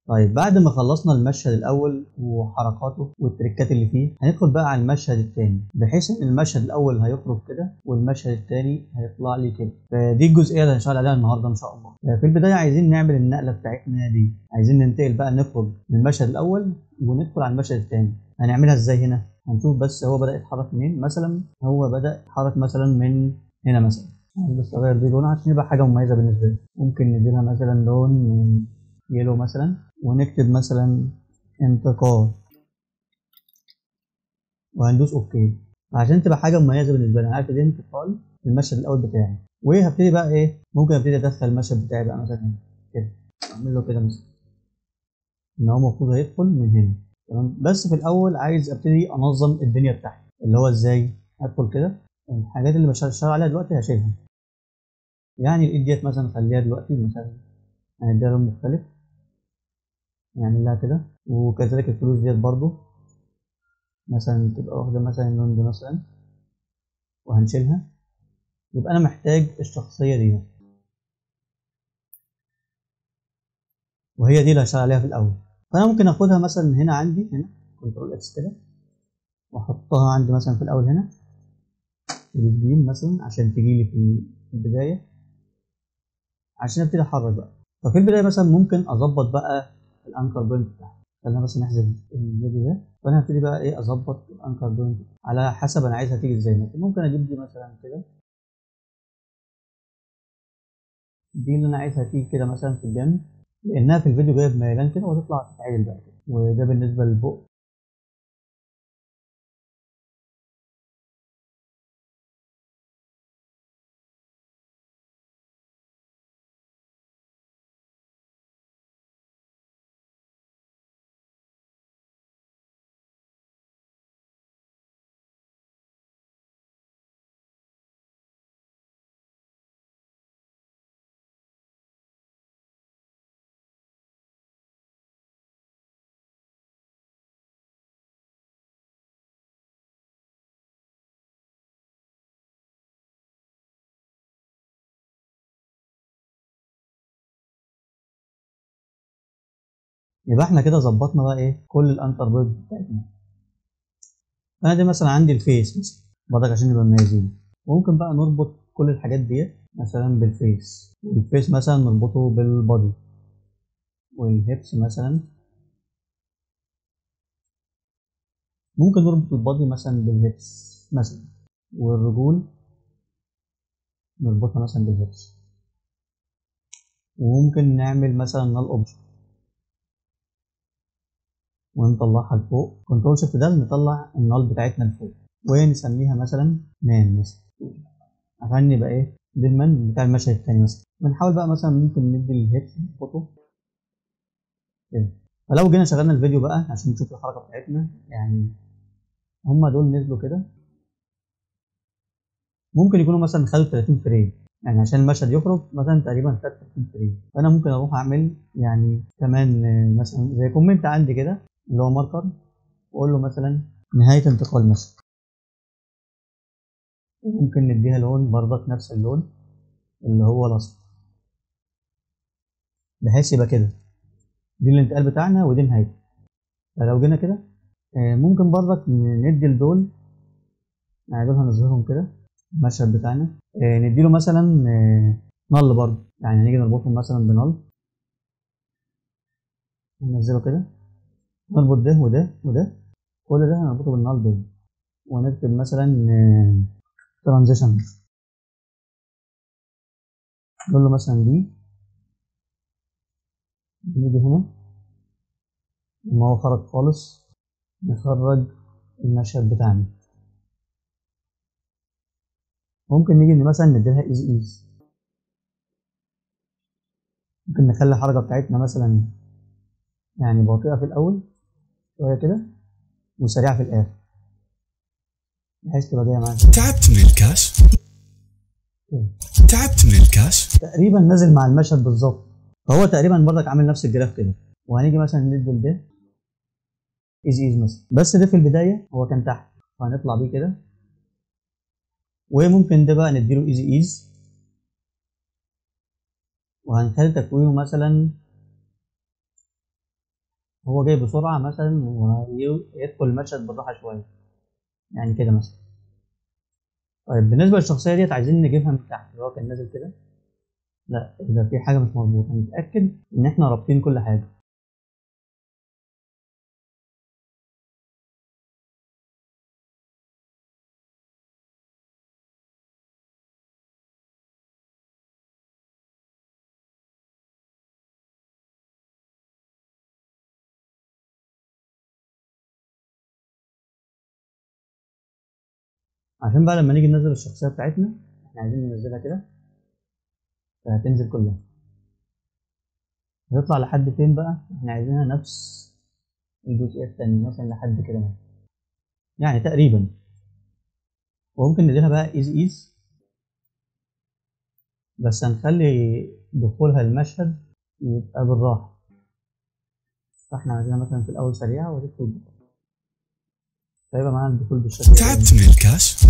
طيب بعد ما خلصنا المشهد الاول وحركاته والتريكات اللي فيه هندخل بقى على المشهد الثاني بحيث ان المشهد الاول هيخرج كده والمشهد الثاني هيطلع لي كده فدي الجزئيه اللي هنشتغل عليها النهارده ان شاء الله في البدايه عايزين نعمل النقله بتاعتنا دي عايزين ننتقل بقى نخرج من المشهد الاول وندخل على المشهد الثاني هنعملها ازاي هنا هنشوف بس هو بدا يتحرك منين مثلا هو بدا يتحرك مثلا من هنا مثلا بس اغير دي لون عشان يبقى حاجه مميزه بالنسبه لي ممكن نديلها مثلا لون يلو مثلا ونكتب مثلا انتقال وهندوس اوكي عشان تبقى حاجه مميزه بالنسبه لي انا عارف دي انتقال المشهد الاول بتاعي وهبتدي بقى ايه ممكن ابتدي ادخل المشهد بتاعي بقى مثلا هنا كده اعمل له كده مثلا ان هو المفروض هيدخل من هنا تمام بس في الاول عايز ابتدي انظم الدنيا بتاعتي اللي هو ازاي ادخل كده الحاجات اللي بشتغل عليها دلوقتي هشيلها يعني الايد ديت مثلا خليها دلوقتي مثلا هنديها لون مختلف نعمل لها كده وكذلك الفلوس ديت برضو مثلا تبقى واخدة مثلا اللون ده مثلا وهنشيلها يبقى أنا محتاج الشخصية دي وهي دي اللي هشتغل عليها في الأول فأنا ممكن آخدها مثلا هنا عندي هنا كنترول إكس كده وأحطها عندي مثلا في الأول هنا بالجيم مثلا عشان تجيلي في البداية عشان ابتدي احرك بقى ففي البدايه مثلا ممكن اظبط بقى الانكر بوينت بتاعتي خلينا بس نحذف الفيديو ده فانا هبتدي بقى ايه اظبط الانكر بوينت على حسب انا عايزها تيجي ازاي مثلا ممكن اجيب دي مثلا كده دي اللي انا عايزها تيجي كده مثلا في الجنب لانها في الفيديو جايه بميلان كده وتطلع تتعدل بقى كده وده بالنسبه للبق يبقى احنا كده ظبطنا بقى ايه كل الانكر بوينت بتاعتنا انا دي مثلا عندي الفيس مثلا برضك عشان نبقى مميزين ممكن بقى نربط كل الحاجات ديت مثلا بالفيس والفيس مثلا نربطه بالبادي والهيبس مثلا ممكن نربط البادي مثلا بالهيبس مثلا والرجول نربطها مثلا بالهيبس وممكن نعمل مثلا نال اوبجكت ونطلعها لفوق كنترول شيفت ده نطلع النال بتاعتنا لفوق ونسميها مثلا مان مثلا عشان يبقى ايه دي المان بتاع المشهد التاني مثلا بنحاول بقى مثلا ممكن ندي الهيبس نظبطه كده فلو جينا شغلنا الفيديو بقى عشان نشوف الحركه بتاعتنا يعني هما دول نزلوا كده ممكن يكونوا مثلا خدوا 30 فريم يعني عشان المشهد يخرج مثلا تقريبا خد 30 فريم فانا ممكن اروح اعمل يعني كمان مثلا زي كومنت عندي كده اللي هو ماركر واقول له مثلا نهايه انتقال مثلا وممكن نديها لون برضك نفس اللون اللي هو الاصفر بحيث يبقى كده دي الانتقال بتاعنا ودي نهايته فلو جينا كده ممكن برضك ندي لدول يعني دول هنظهرهم كده المشهد بتاعنا نديله مثلا نل برضه يعني نيجي نربطهم مثلا بنل ننزله كده نربط ده وده وده كل ده هنربطه بالنال دول ونكتب مثلا ترانزيشن نقول له مثلا دي نيجي هنا لما هو خرج خالص نخرج المشهد بتاعنا ممكن نيجي مثلا نديلها ايزي ايز ممكن نخلي الحركة بتاعتنا مثلا يعني بطيئة في الأول شوية كده وسريعة في الآخر بحيث تبقى جاية معاك تعبت من الكاش تعبت من الكاش تقريبا نازل مع المشهد بالظبط فهو تقريبا برضك عامل نفس الجراف كده وهنيجي مثلا ندي ده ايزي ايز مثلا بس ده في البداية هو كان تحت فهنطلع بيه كده وممكن ده بقى نديله ايزي ايز وهنخلي تكوينه مثلا هو جاي بسرعة مثلا ويدخل المشهد بالراحة شوية يعني كده مثلا طيب بالنسبة للشخصية ديت عايزين نجيبها من تحت اللي هو كان نازل كده لا إذا في حاجة مش مظبوطة نتأكد إن إحنا رابطين كل حاجة عشان بقى لما نيجي ننزل الشخصية بتاعتنا احنا عايزين ننزلها كده فهتنزل كلها هتطلع لحد فين بقى احنا عايزينها نفس الجزئية التانية مثلا لحد كده مثلا يعني تقريبا وممكن نديلها بقى ايز ايز بس هنخلي دخولها المشهد يبقى بالراحة فاحنا عايزينها مثلا في الأول سريعة وتدخل بالراحة فيبقى معانا الدخول بالشكل ده تعبت من الكاش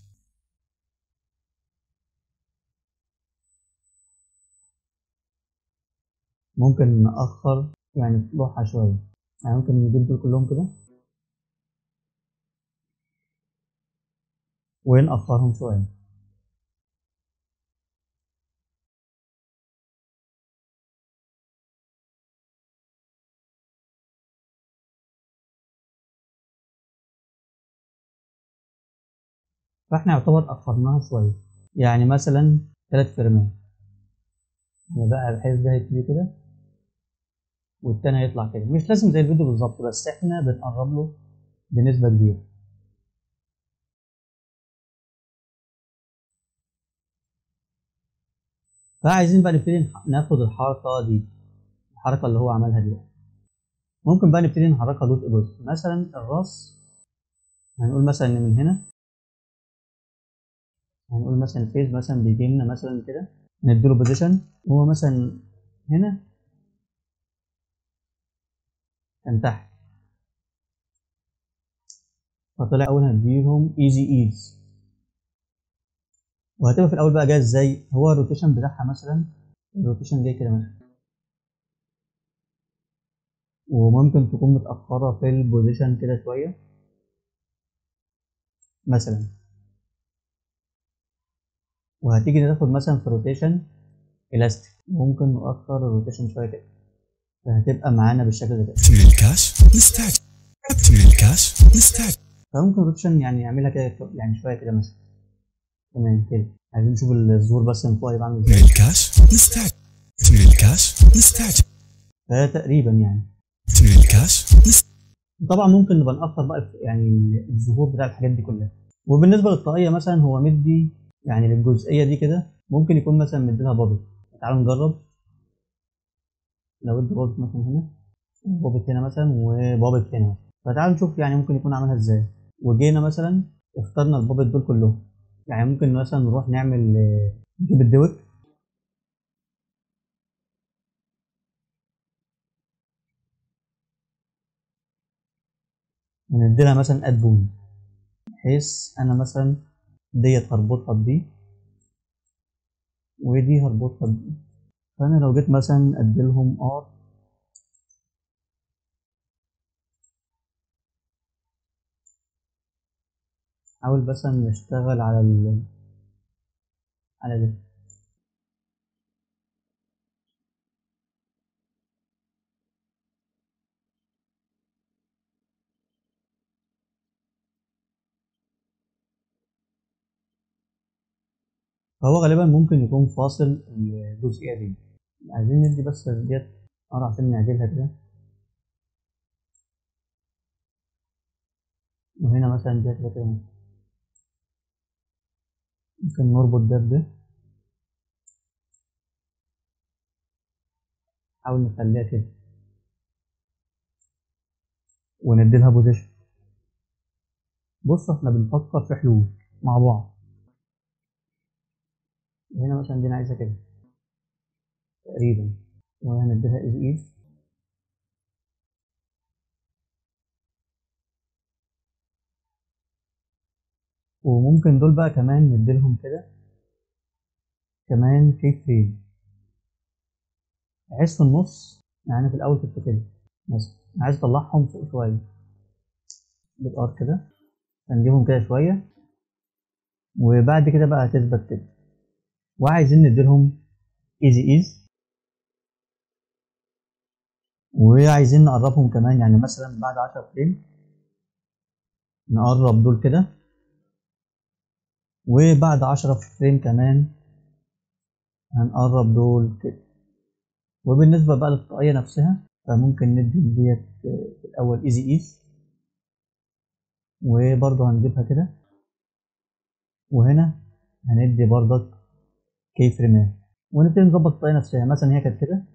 ممكن نأخر يعني طلوعها شوية يعني ممكن نجيب دول كلهم كده ونأخرهم شوية فاحنا يعتبر أخرناها شوية يعني مثلا تلات فريمات يعني بقى بحيث ده يبتدي كده والتاني هيطلع كده مش لازم زي الفيديو بالظبط بس احنا بنقرب له بنسبة كبيرة فعايزين بقى نبتدي نح- ناخد الحركة دي الحركة اللي هو عملها دي ممكن بقى نبتدي نحركها جزء جزء مثلا الراس هنقول مثلا ان من هنا هنقول مثلا الفيس مثلا بيجي لنا مثلا كده نديله بوزيشن هو مثلا هنا كان تحت فطلع اول هنديهم ايزي ايز وهتبقى في الاول بقى جاي ازاي هو الروتيشن بتاعها مثلا الروتيشن جاي كده مثلا وممكن تكون متأخرة في البوزيشن كده شوية مثلا وهتيجي تاخد مثلا في روتيشن الاستيك ممكن نؤخر الروتيشن شوية كده فهتبقى معانا بالشكل ده كده تعبت من الكاش مستعجل تعبت من الكاش مستعجل فممكن روتيشن يعني يعملها كده يعني شوية كده مثلا تمام كده عايزين نشوف الظهور بس من فوق هيبقى عامل من ازاي الكاش مستعجل تعبت من الكاش مستعجل فتقريبا يعني تعبت من الكاش مستعجل طبعا ممكن نبقى نأخر بقى في- يعني الظهور بتاع الحاجات دي كلها وبالنسبة للطاقية مثلا هو مدي يعني للجزئية دي كده ممكن يكون مثلا مديلها بابل تعالوا نجرب لو ادي بابل مثلا هنا وبابل هنا مثلا وبابل هنا مثلا فتعالوا نشوف يعني ممكن يكون عملها ازاي وجينا مثلا اخترنا البابل دول كلهم يعني ممكن مثلا نروح نعمل آه، نجيب الدوك ونديلها مثلا اد بون بحيث انا مثلا ديت هربطها بدي ودي هربطها بدي فانا لو جيت مثلا اديلهم ار حاول بس نشتغل على ال على ده فهو غالبا ممكن يكون فاصل الجزئية دي عايزين ندي بس ديت ار عشان نعدلها كده وهنا مثلا ديت تبقى كده ممكن نربط ده بده حاول نخليها كده ونديلها بوزيشن بص احنا بنفكر في حلول مع بعض هنا مثلا دي انا عايزها كده تقريبا وهنديلها ايز ايز وممكن دول بقى كمان نديلهم كده كمان في فريم بحيث في النص يعني في الاول كنت كده مثلا عايز اطلعهم فوق شوية بالار كده هنجيبهم كده شوية وبعد كده بقى هتثبت كده وعايزين نديلهم ايزي ايز وعايزين نقربهم كمان يعني مثلا بعد 10 فريم نقرب دول كده وبعد 10 فريم كمان هنقرب دول كده وبالنسبة بقى للطاقية نفسها فممكن ندي ديت في الأول ايزي ايز وبرضه هنجيبها كده وهنا هندي برضك كي فريمات ونبتدي نظبط الطاقية نفسها مثلا هي كانت كده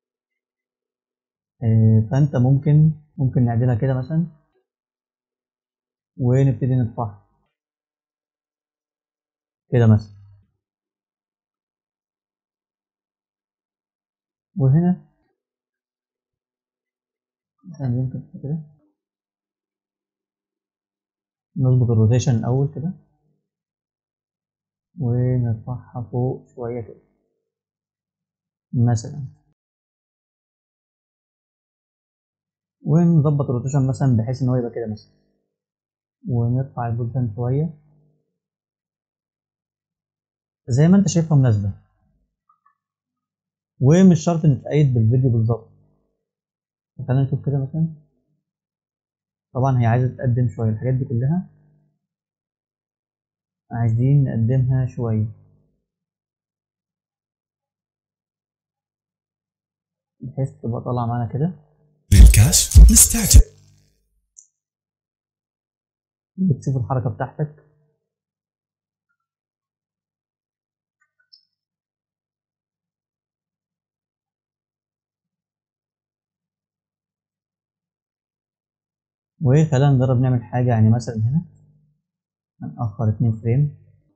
فانت ممكن ممكن نعدلها كده مثلا ونبتدي نرفعها كده مثلا وهنا مثلا ممكن كده نظبط الروتيشن الاول كده ونرفعها فوق شوية كده مثلا ونظبط الروتيشن مثلا بحيث ان هو يبقى كده مثلا ونرفع البوزيشن شويه زي ما انت شايفها مناسبه ومش شرط نتأيد بالفيديو بالظبط خلينا نشوف كده مثلا طبعا هي عايزه تقدم شويه الحاجات دي كلها عايزين نقدمها شويه بحيث تبقى طالعه معانا كده للكاش نستعجل بتشوف الحركة بتاعتك وخلينا نجرب نعمل حاجة يعني مثلا هنا هنأخر اتنين فريم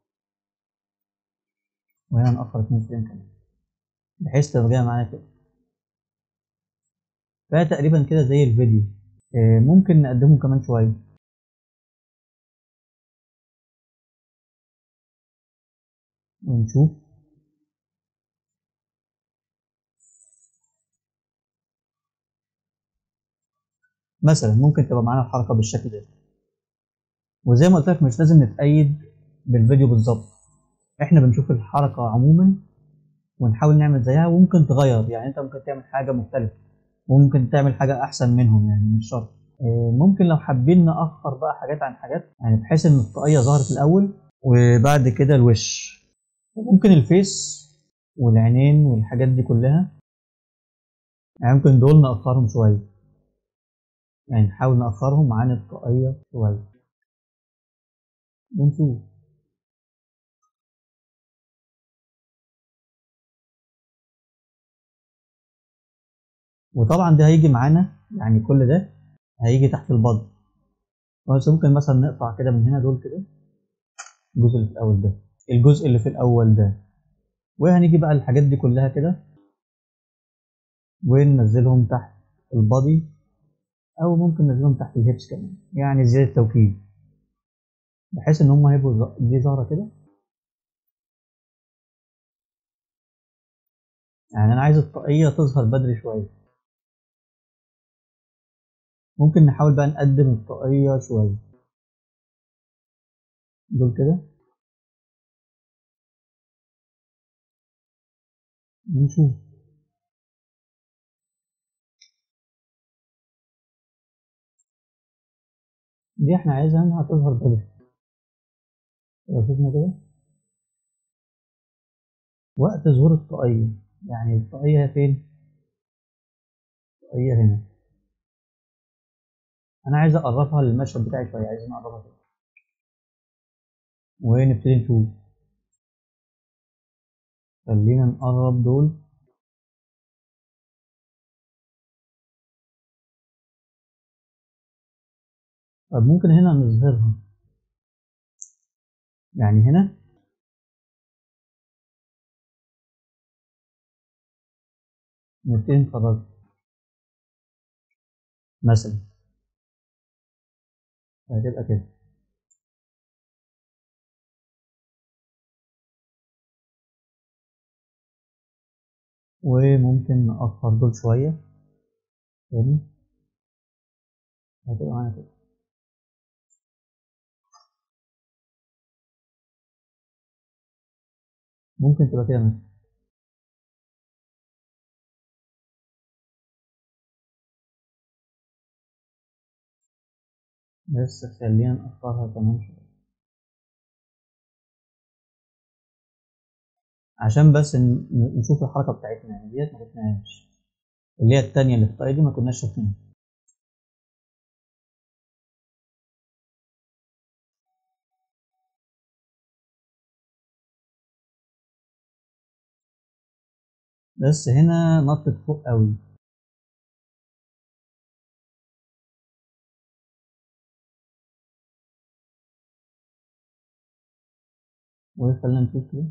وهنا نأخر اتنين فريم كمان بحيث تبقى جاية معانا كده فتقريبا كده زي الفيديو ممكن نقدمه كمان شوية ونشوف مثلا ممكن تبقى معانا الحركة بالشكل ده وزي ما قلت لك مش لازم نتأيد بالفيديو بالظبط احنا بنشوف الحركة عموما ونحاول نعمل زيها وممكن تغير يعني انت ممكن تعمل حاجة مختلفة وممكن تعمل حاجة أحسن منهم يعني مش شرط ممكن لو حابين نأخر بقى حاجات عن حاجات يعني بحيث إن الطاقية ظهرت الأول وبعد كده الوش وممكن الفيس والعينين والحاجات دي كلها يعني ممكن دول نأخرهم شوية يعني نحاول نأخرهم عن الطاقية شوية ونشوف وطبعا ده هيجي معانا يعني كل ده هيجي تحت البض بس ممكن مثلا نقطع كده من هنا دول كده الجزء اللي في الاول ده الجزء اللي في الاول ده وهنيجي بقى الحاجات دي كلها كده وننزلهم تحت البادي او ممكن ننزلهم تحت الهيبس كمان يعني زيادة توكيد بحيث ان هم هيبقوا دي ظاهرة كده يعني انا عايز الطاقية تظهر بدري شوية ممكن نحاول بقى نقدم الطاقية شوية دول كده نشوف دي احنا عايزها انها تظهر بدري لو شفنا كده وقت ظهور الطاقية يعني الطاقية فين؟ الطاقية هنا انا عايز اقربها للمشهد بتاعي شويه عايز نقربها كده ونبتدي نشوف خلينا نقرب دول طب ممكن هنا نظهرها يعني هنا نبتدي نخرجها مثلا هتبقى كده وممكن نأخر دول شوية تاني هتبقى معانا كده ممكن تبقى كده مثلا بس خلينا نأخرها كمان شوية عشان بس ن- ن- نشوف الحركة بتاعتنا يعني ديت ما شفناهاش اللي هي التانية اللي في الطريق دي ما كناش شفناها بس هنا نطت فوق قوي وخلينا نشوف كده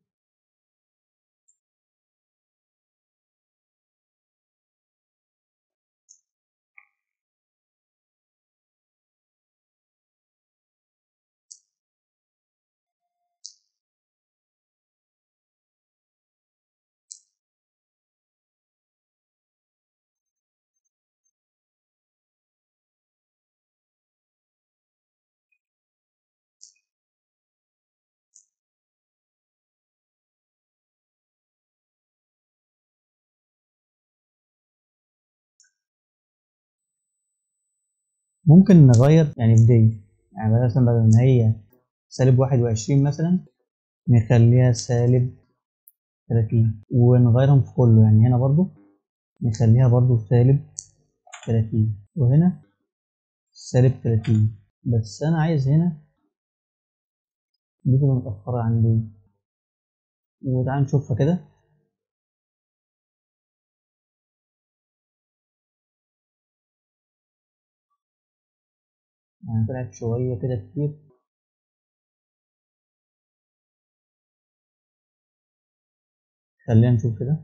ممكن نغير يعني بدي يعني مثلا بدل ما هي سالب واحد وعشرين مثلا نخليها سالب تلاتين ونغيرهم في كله يعني هنا برضو نخليها برضو سالب تلاتين وهنا سالب تلاتين بس أنا عايز هنا دي تبقى متأخرة عن دي وتعال نشوفها كده يعني طلعت شوية كده كتير خلينا نشوف كده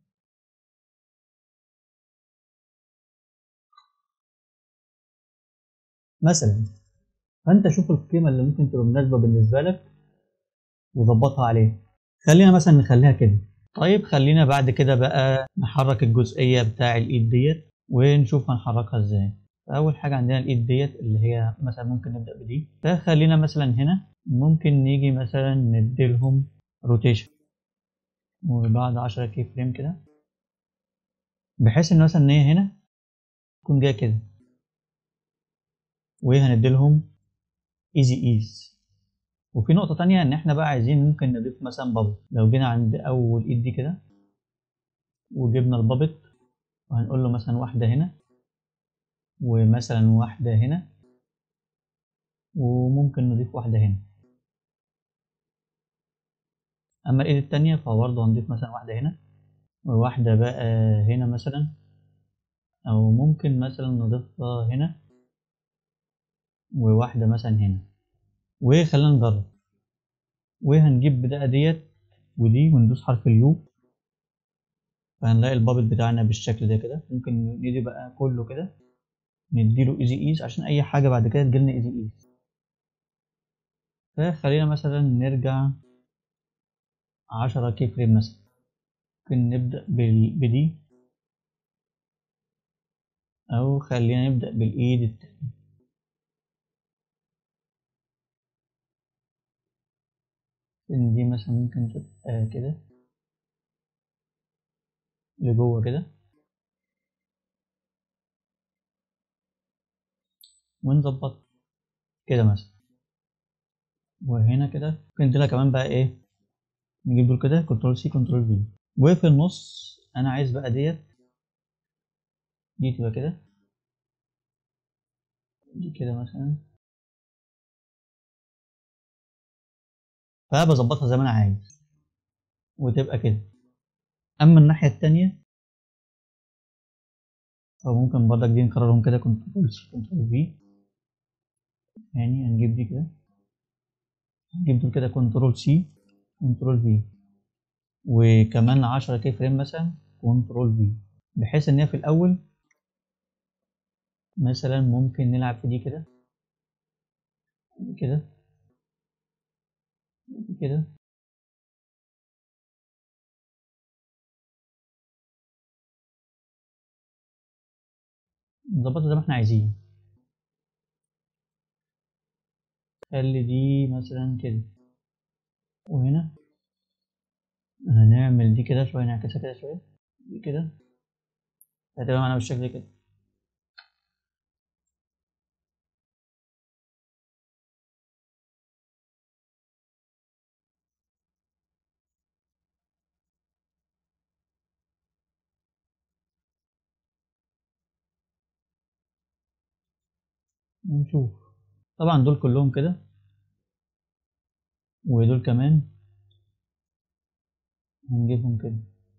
مثلا فانت شوف القيمه اللي ممكن تبقى مناسبه بالنسبه لك وظبطها عليها خلينا مثلا نخليها كده طيب خلينا بعد كده بقى نحرك الجزئيه بتاع الايد ديت ونشوف هنحركها ازاي اول حاجه عندنا الايد ديت اللي هي مثلا ممكن نبدا بدي فخلينا مثلا هنا ممكن نيجي مثلا نديلهم روتيشن وبعد 10 كي فريم كده بحيث ان مثلا ان هي هنا تكون جايه كده وهنديلهم ايزي ايز وفي نقطة تانية ان احنا بقى عايزين ممكن نضيف مثلا بابل لو جينا عند اول ايد دي كده وجبنا البابت وهنقول له مثلا واحدة هنا ومثلا واحدة هنا وممكن نضيف واحدة هنا اما الايد التانية فبرضه هنضيف مثلا واحدة هنا وواحدة بقى هنا مثلا او ممكن مثلا نضيفها هنا وواحدة مثلا هنا وخلينا نجرب وهنجيب بقى ديت ودي وندوس حرف اليو فهنلاقي البابل بتاعنا بالشكل ده كده ممكن ندي بقى كله كده نديله ايزي ايز عشان اي حاجه بعد كده تجيلنا ايزي ايز فخلينا مثلا نرجع عشرة كي فريم مثلا ممكن نبدأ بال... بدي أو خلينا نبدأ بالإيد التانية إن دي مثلا ممكن تبقى كده لجوه كده ونظبط كده مثلا وهنا كده ممكن نديلها كمان بقى إيه نجيب دول كده كنترول سي كنترول في وفي النص أنا عايز بقى ديت دي تبقى كده دي كده مثلا فبظبطها زي ما انا عايز وتبقى كده اما الناحيه التانية او ممكن برضك دي نكررهم كده كنترول سي كنترول في يعني هنجيب دي كده هنجيب دول كده كنترول سي كنترول في وكمان 10 كي فريم مثلا كنترول في بحيث ان هي في الاول مثلا ممكن نلعب في دي كده دي كده دي كده نظبطها زي ما احنا عايزين خلي دي مثلا كده وهنا هنعمل دي كده شوية نعكسها كده شوية دي كده هتبقى معانا بالشكل كده ونشوف طبعا دول كلهم كده ودول كمان هنجيبهم كده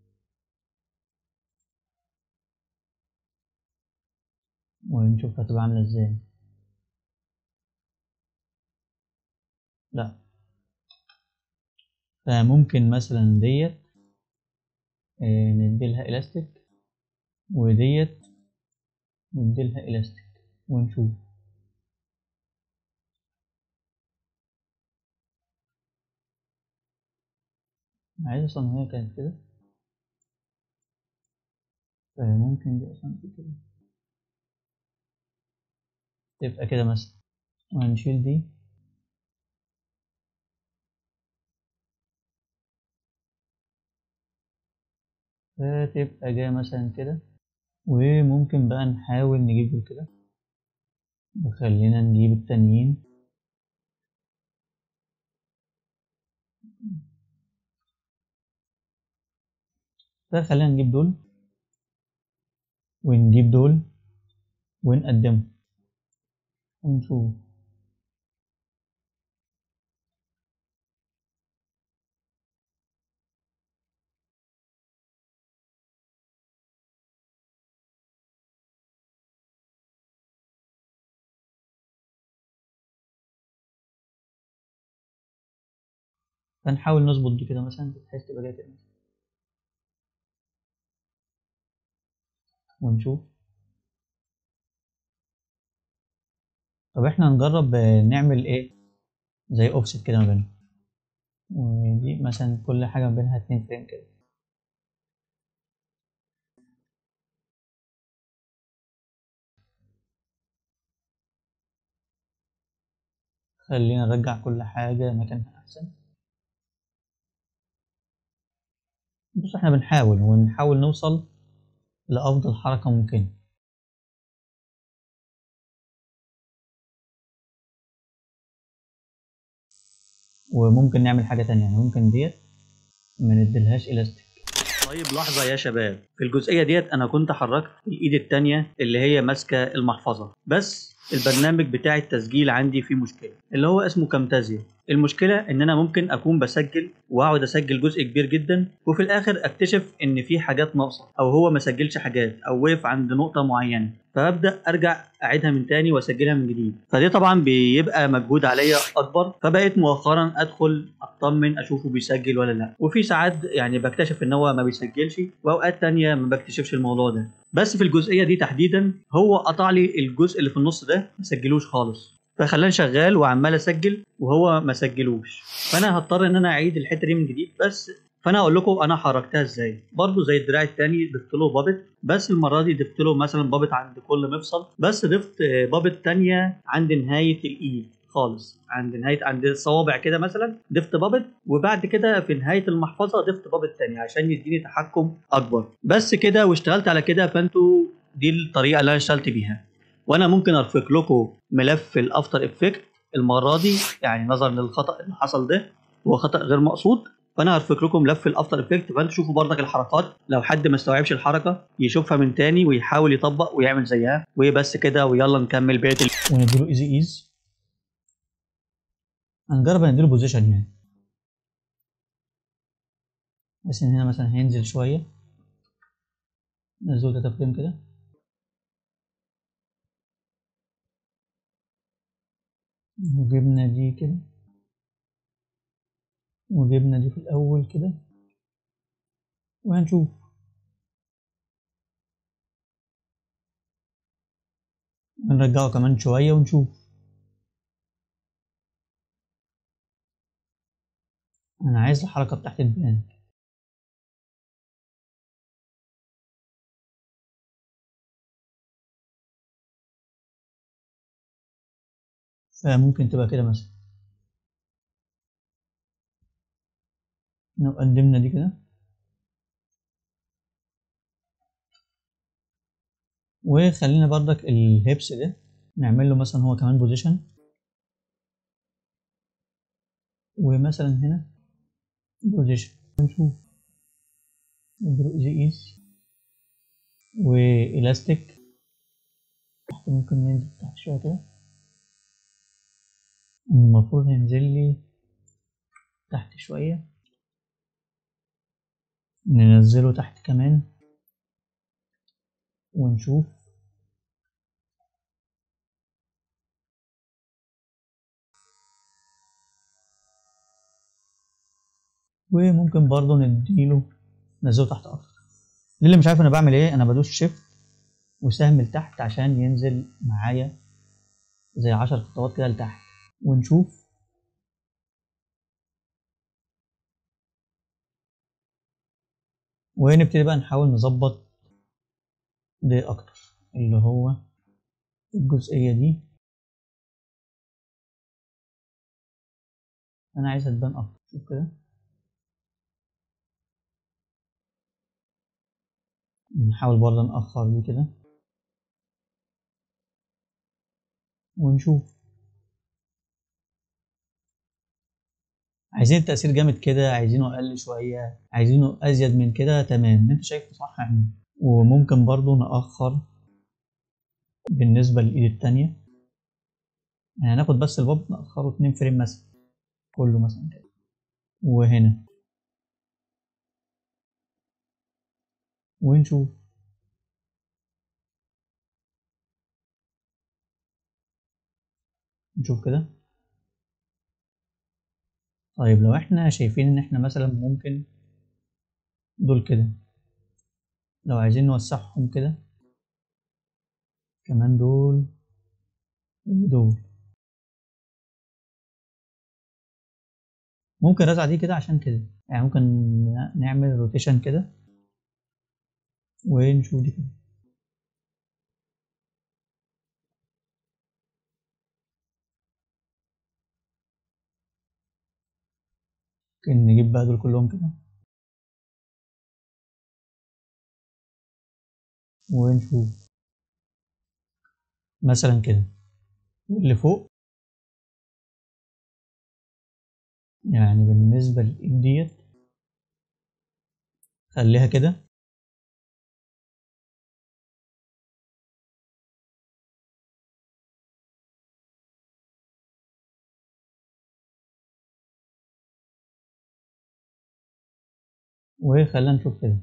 ونشوف هتبقى عاملة ازاي لا فممكن مثلا ديت آه، نديلها الاستيك وديت نديلها الاستيك ونشوف عايز اصلا هي كانت كده فممكن دي اصلا دي كده تبقى كده مثلا وهنشيل دي فتبقى جاية مثلا كده وممكن بقى نحاول نجيب دول كده وخلينا نجيب التانيين فخلينا نجيب دول ونجيب دول ونقدمهم ونشوف فنحاول نظبط دي كده مثلا بحيث تبقى جاية كده مثلا ونشوف طب احنا نجرب آه، نعمل ايه زي اوفست كده ما بينهم ودي مثلا كل حاجة ما بينها اتنين فريم كده خلينا نرجع كل حاجة مكانها أحسن بص احنا بنحاول ونحاول نوصل لأفضل حركة ممكنة وممكن نعمل حاجة تانية يعني ممكن ديت ما نديلهاش إلاستيك طيب لحظة يا شباب في الجزئية ديت أنا كنت حركت الإيد التانية اللي هي ماسكة المحفظة بس البرنامج بتاع التسجيل عندي فيه مشكلة اللي هو اسمه كامتازيا المشكلة إن أنا ممكن أكون بسجل وأقعد أسجل جزء كبير جدا وفي الآخر أكتشف إن في حاجات ناقصة أو هو ما سجلش حاجات أو وقف عند نقطة معينة فببدأ أرجع أعيدها من تاني وأسجلها من جديد فدي طبعا بيبقى مجهود عليا أكبر فبقيت مؤخرا أدخل أطمن أشوفه بيسجل ولا لأ وفي ساعات يعني بكتشف إن هو ما بيسجلش وأوقات تانية ما بكتشفش الموضوع ده بس في الجزئية دي تحديدا هو قطع لي الجزء اللي في النص ده ما سجلوش خالص فخلاني شغال وعمال اسجل وهو ما سجلوش فانا هضطر ان انا اعيد الحته دي من جديد بس فانا هقول لكم انا حركتها ازاي برضو زي الدراع التاني ضفت له بابت بس المره دي ضفت له مثلا بابت عند كل مفصل بس ضفت آه، بابت تانية عند نهايه الايد خالص عند نهايه عند الصوابع كده مثلا ضفت بابت وبعد كده في نهايه المحفظه ضفت بابت تانية عشان يديني تحكم اكبر بس كده واشتغلت على كده فانتوا دي الطريقه اللي انا اشتغلت بيها وانا ممكن ارفق لكم ملف الافتر افكت المره دي يعني نظرا للخطا اللي حصل ده هو خطا غير مقصود فانا هرفق لكم ملف الافتر افكت فانتوا تشوفوا برضك الحركات لو حد ما استوعبش الحركه يشوفها من تاني ويحاول يطبق ويعمل زيها وبس كده ويلا نكمل بقيه ال... ونديله ايزي ايز هنجرب نديله بوزيشن يعني بس ان هنا مثلا هينزل شويه نزله تلاتة فريم كده وجبنا دي كده وجبنا دي في الأول كده وهنشوف هنرجعه كمان شوية ونشوف أنا عايز الحركة بتاعت تبان فممكن تبقى كده مثلا لو قدمنا دي كده وخلينا بردك الهيبس ده نعمل له مثلا هو كمان بوزيشن ومثلا هنا بوزيشن نشوف ايزي ايز والاستيك ممكن ينزل تحت شويه كده المفروض ينزل لي تحت شويه ننزله تحت كمان ونشوف وممكن برضه نديله ننزله تحت اكتر للي مش عارف انا بعمل ايه انا بدوس شيفت وسهم لتحت عشان ينزل معايا زي عشر خطوات كده لتحت ونشوف ونبتدي بقى نحاول نظبط ده اكتر اللي هو الجزئية دي انا عايزها تبان اكتر شوف كده نحاول برضه نأخر دي كده ونشوف عايزين التأثير جامد كده عايزينه أقل شوية عايزينه أزيد من كده تمام أنت شايفه صح اعمل وممكن برضه نأخر بالنسبة للإيد التانية يعني هناخد بس الباب نأخره اتنين فريم مثلا كله مثلا كده وهنا ونشوف نشوف كده طيب لو احنا شايفين ان احنا مثلا ممكن دول كده لو عايزين نوسعهم كده كمان دول ودول ممكن رزع دي كده عشان كده يعني ممكن نعمل روتيشن كده ونشوف دي كده ممكن نجيب بقى دول كلهم كده ونشوف مثلا كده واللي فوق يعني بالنسبة للإيد ديت خليها كده وخلينا نشوف كده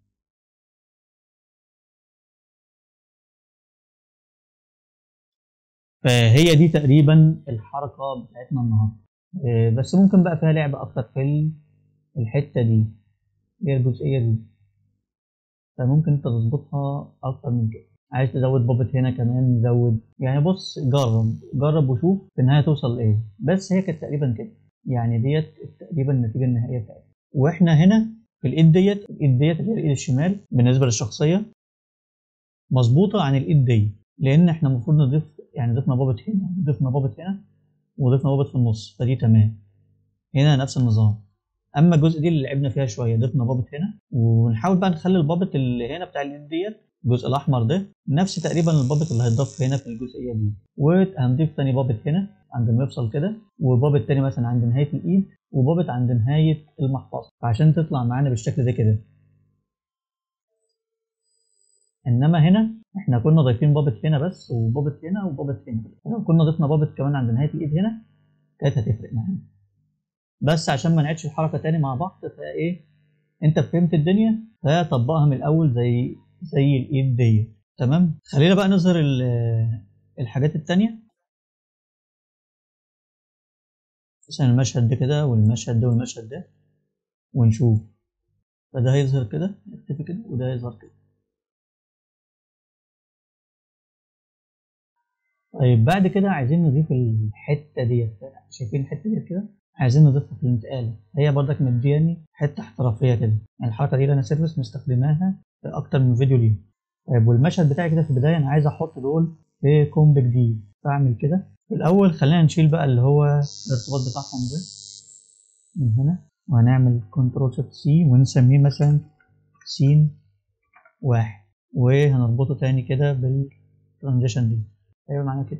فهي دي تقريبا الحركة بتاعتنا النهاردة إيه، بس ممكن بقى فيها لعب أكتر في ال- الحتة دي اللي هي الجزئية دي فممكن انت تظبطها أكتر من كده عايز تزود بابت هنا كمان زود يعني بص جرب جرب وشوف في النهاية توصل لإيه بس هي كانت تقريبا كده يعني ديت تقريبا النتيجة النهائية بتاعتها واحنا هنا في الايد ديت الايد ديت اللي هي الايد الشمال بالنسبه للشخصيه مظبوطه عن الايد دي لان احنا المفروض نضيف يعني ضفنا بابت هنا وضفنا بابت هنا وضفنا بابت في النص فدي تمام هنا نفس النظام اما الجزء دي اللي لعبنا فيها شويه ضفنا بابت هنا ونحاول بقى نخلي البابت اللي هنا بتاع الايد ديت الجزء الاحمر ده نفس تقريبا البابت اللي هيتضاف هنا في الجزئيه دي وهنضيف تاني بابت هنا عند المفصل كده وبابت تاني مثلا عند نهايه الايد وبابت عند نهايه المحفظه فعشان تطلع معانا بالشكل ده كده انما هنا احنا كنا ضايفين بابت هنا بس وبابت هنا وبابت هنا لو كنا ضفنا بابت كمان عند نهايه الايد هنا كانت هتفرق معانا بس عشان ما نعيدش الحركه تاني مع بعض فايه انت فهمت الدنيا فطبقها من الاول زي زي الايد دي تمام خلينا بقى نظهر ال- الحاجات التانية مثلا المشهد ده كده والمشهد ده والمشهد ده ونشوف فده هيظهر كده يختفي كده وده هيظهر كده طيب بعد كده عايزين نضيف الحتة ديت شايفين الحتة ديت كده عايزين نضيفها في الانتقالة هي برضك مدياني حتة احترافية كده يعني الحركة دي اللي انا سيرفيس مستخدماها في اكتر من فيديو ليه طيب والمشهد بتاعي كده في البداية انا عايز احط دول في كومب جديد فاعمل كده في الاول خلينا نشيل بقى اللي هو الارتباط بتاعهم ده من هنا وهنعمل كنترول شيفت سي ونسميه مثلا سين واحد وهنربطه تاني كده بالترانزيشن دي هيبقى معانا كده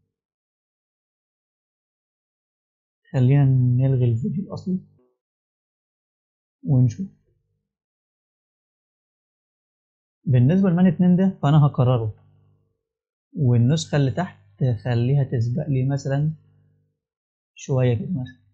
خلينا نلغي الفيديو الأصلي ونشوف بالنسبة لمان اتنين ده فأنا هكرره والنسخة اللي تحت خليها تسبق لي مثلا شوية كده مثلا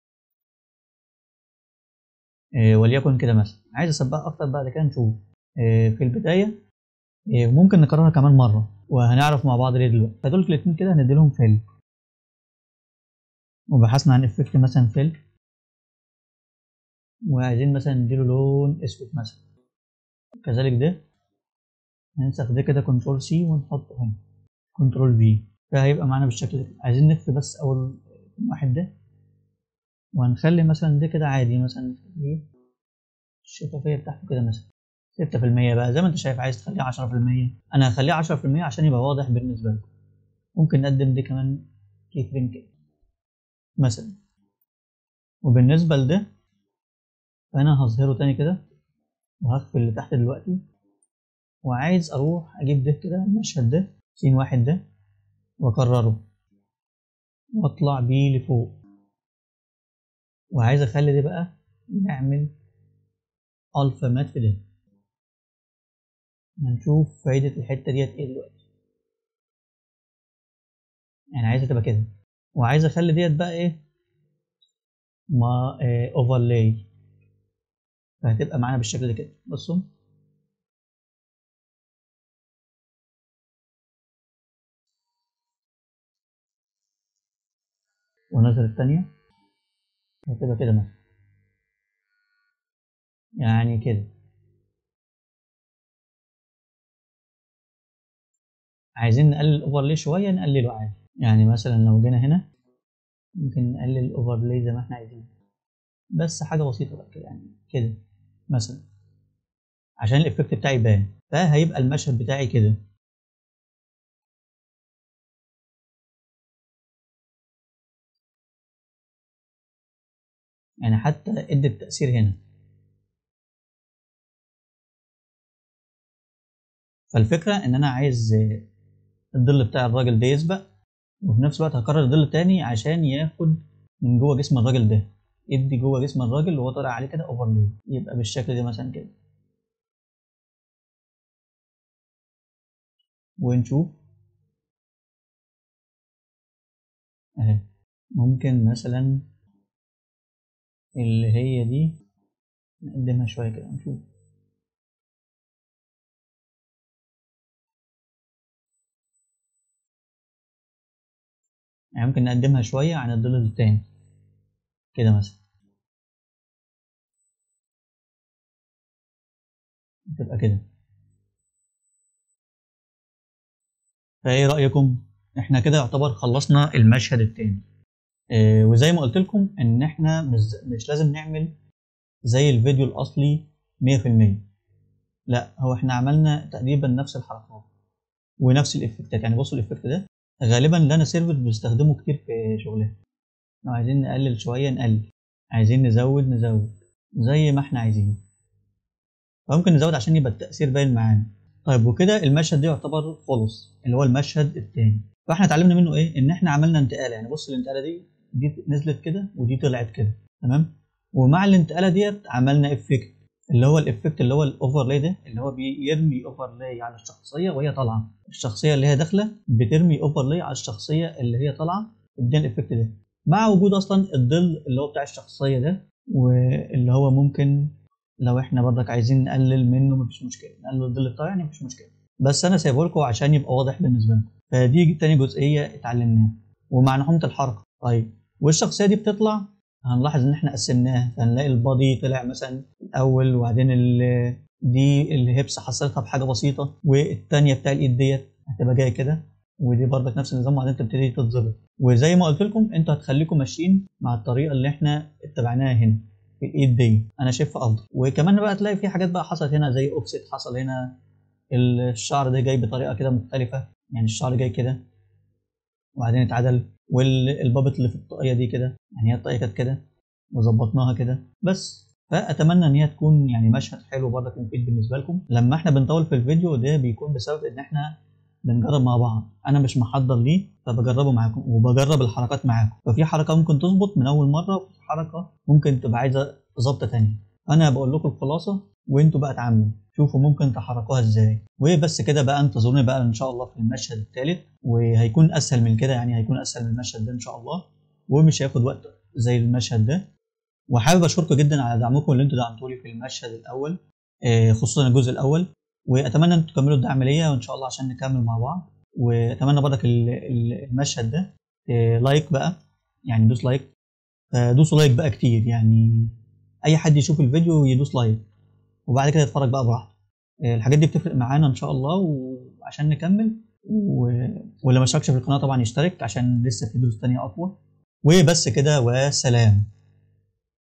إيه وليكن كده مثلا عايز اسبقها اكتر بعد كده نشوف إيه في البداية إيه ممكن نكررها كمان مرة وهنعرف مع بعض ليه دلوقتي فدول الاتنين كده هنديلهم فيل وبحثنا عن افكت مثلا فيل وعايزين مثلا نديله لون اسود مثلا كذلك ده هننسخ ده كده كنترول سي ونحطه هنا كنترول في فهيبقى معانا بالشكل ده عايزين نخفي بس اول واحد ده وهنخلي مثلا ده كده عادي مثلا نخليه الشفافية بتاعته كده مثلا ستة في المية بقى زي ما انت شايف عايز تخليه عشرة في المية انا هخليه عشرة في المية عشان يبقى واضح بالنسبة لكم ممكن نقدم دي كمان كي فريم كده مثلا وبالنسبة لده فانا هظهره تاني كده وهخفي اللي تحت دلوقتي وعايز اروح اجيب ده كده المشهد ده سين واحد ده واكرره واطلع بيه لفوق وعايز اخلي ده بقى نعمل الفا مات في ده هنشوف فايدة الحتة ديت ايه دلوقتي يعني عايزة تبقى كده وعايز اخلي ديت بقى ايه ما إيه اوفرلاي فهتبقى معانا بالشكل ده كده بصوا ونظر التانية هتبقى كده مثلا يعني كده عايزين نقلل الاوفرلي شوية نقلله عادي يعني مثلا لو جينا هنا ممكن نقلل الاوفرلي زي ما احنا عايزين بس حاجة بسيطة بقى كده يعني كده مثلا عشان الافكت بتاعي يبان فهيبقى المشهد بتاعي كده يعني حتى ادي التأثير هنا فالفكرة ان انا عايز الظل بتاع الراجل ده يسبق وفي نفس الوقت هكرر الظل تاني عشان ياخد من جوه جسم الراجل ده يدي جوه جسم الراجل وهو طالع عليه كده اوفرلي يبقى بالشكل ده مثلا كده ونشوف اهي ممكن مثلا اللي هي دي نقدمها شوية كده نشوف يعني ممكن نقدمها شوية عن الظل التاني كده مثلا تبقى كده فايه رأيكم احنا كده يعتبر خلصنا المشهد التاني اه وزي ما قلت لكم ان احنا مش, مش لازم نعمل زي الفيديو الاصلي 100% لا هو احنا عملنا تقريبا نفس الحركات ونفس الافكتات يعني بصوا الافكت ده غالبا لانا سيرفر بنستخدمه كتير في شغلنا لو عايزين نقلل شوية نقلل عايزين نزود نزود زي ما احنا عايزين فممكن نزود عشان يبقى التأثير باين معانا طيب وكده المشهد ده يعتبر خلص اللي هو المشهد التاني فاحنا اتعلمنا منه ايه ان احنا عملنا انتقاله يعني بص الانتقاله دي دي نزلت كده ودي طلعت كده تمام ومع الانتقاله ديت عملنا افكت اللي هو الافكت اللي هو الاوفرلاي ده اللي هو بيرمي اوفرلاي على الشخصيه وهي طالعه الشخصيه اللي هي داخله بترمي اوفرلاي على الشخصيه اللي هي طالعه قدام الافكت ده مع وجود اصلا الظل اللي هو بتاع الشخصيه ده واللي هو ممكن لو احنا برضك عايزين نقلل منه مفيش مشكله نقلل الظل بتاعه يعني مفيش مشكله بس انا سايبه لكم عشان يبقى واضح بالنسبه لكم فدي تاني جزئيه اتعلمناها ومع نحومه الحركه طيب والشخصيه دي بتطلع هنلاحظ ان احنا قسمناها فنلاقي البادي طلع مثلا الاول وبعدين دي الهبس حصلتها بحاجه بسيطه والثانيه بتاع الايد ديت هتبقى جايه كده ودي برضك نفس النظام وبعدين تبتدي تتظبط وزي ما قلت لكم انتوا هتخليكم ماشيين مع الطريقه اللي احنا اتبعناها هنا في الايد دي انا شايفها افضل وكمان بقى تلاقي في حاجات بقى حصلت هنا زي اوفست حصل هنا الشعر ده جاي بطريقه كده مختلفه يعني الشعر جاي كده وبعدين اتعدل والبابت اللي في الطاقيه دي كده يعني هي الطاقيه كانت كده وظبطناها كده بس فاتمنى ان هي تكون يعني مشهد حلو برضك مفيد بالنسبه لكم لما احنا بنطول في الفيديو ده بيكون بسبب ان احنا بنجرب مع بعض انا مش محضر ليه فبجربه معاكم وبجرب الحركات معاكم ففي حركه ممكن تظبط من اول مره وفي حركه ممكن تبقى عايزه ظبطه تانية انا بقول لكم الخلاصه وانتوا بقى اتعاملوا شوفوا ممكن تحركوها ازاي وبس كده بقى انتظروني بقى ان شاء الله في المشهد الثالث وهيكون اسهل من كده يعني هيكون اسهل من المشهد ده ان شاء الله ومش هياخد وقت زي المشهد ده وحابب اشكركم جدا على دعمكم اللي انتوا دعمتولي في المشهد الاول خصوصا الجزء الاول واتمنى ان تكملوا الدعم ليا وان شاء الله عشان نكمل مع بعض واتمنى برضك المشهد ده لايك بقى يعني دوس لايك دوسوا لايك بقى كتير يعني اي حد يشوف الفيديو يدوس لايك وبعد كده يتفرج بقى براحته الحاجات دي بتفرق معانا ان شاء الله وعشان نكمل و... واللي ما اشتركش في القناه طبعا يشترك عشان لسه في دروس تانية اقوى وبس كده وسلام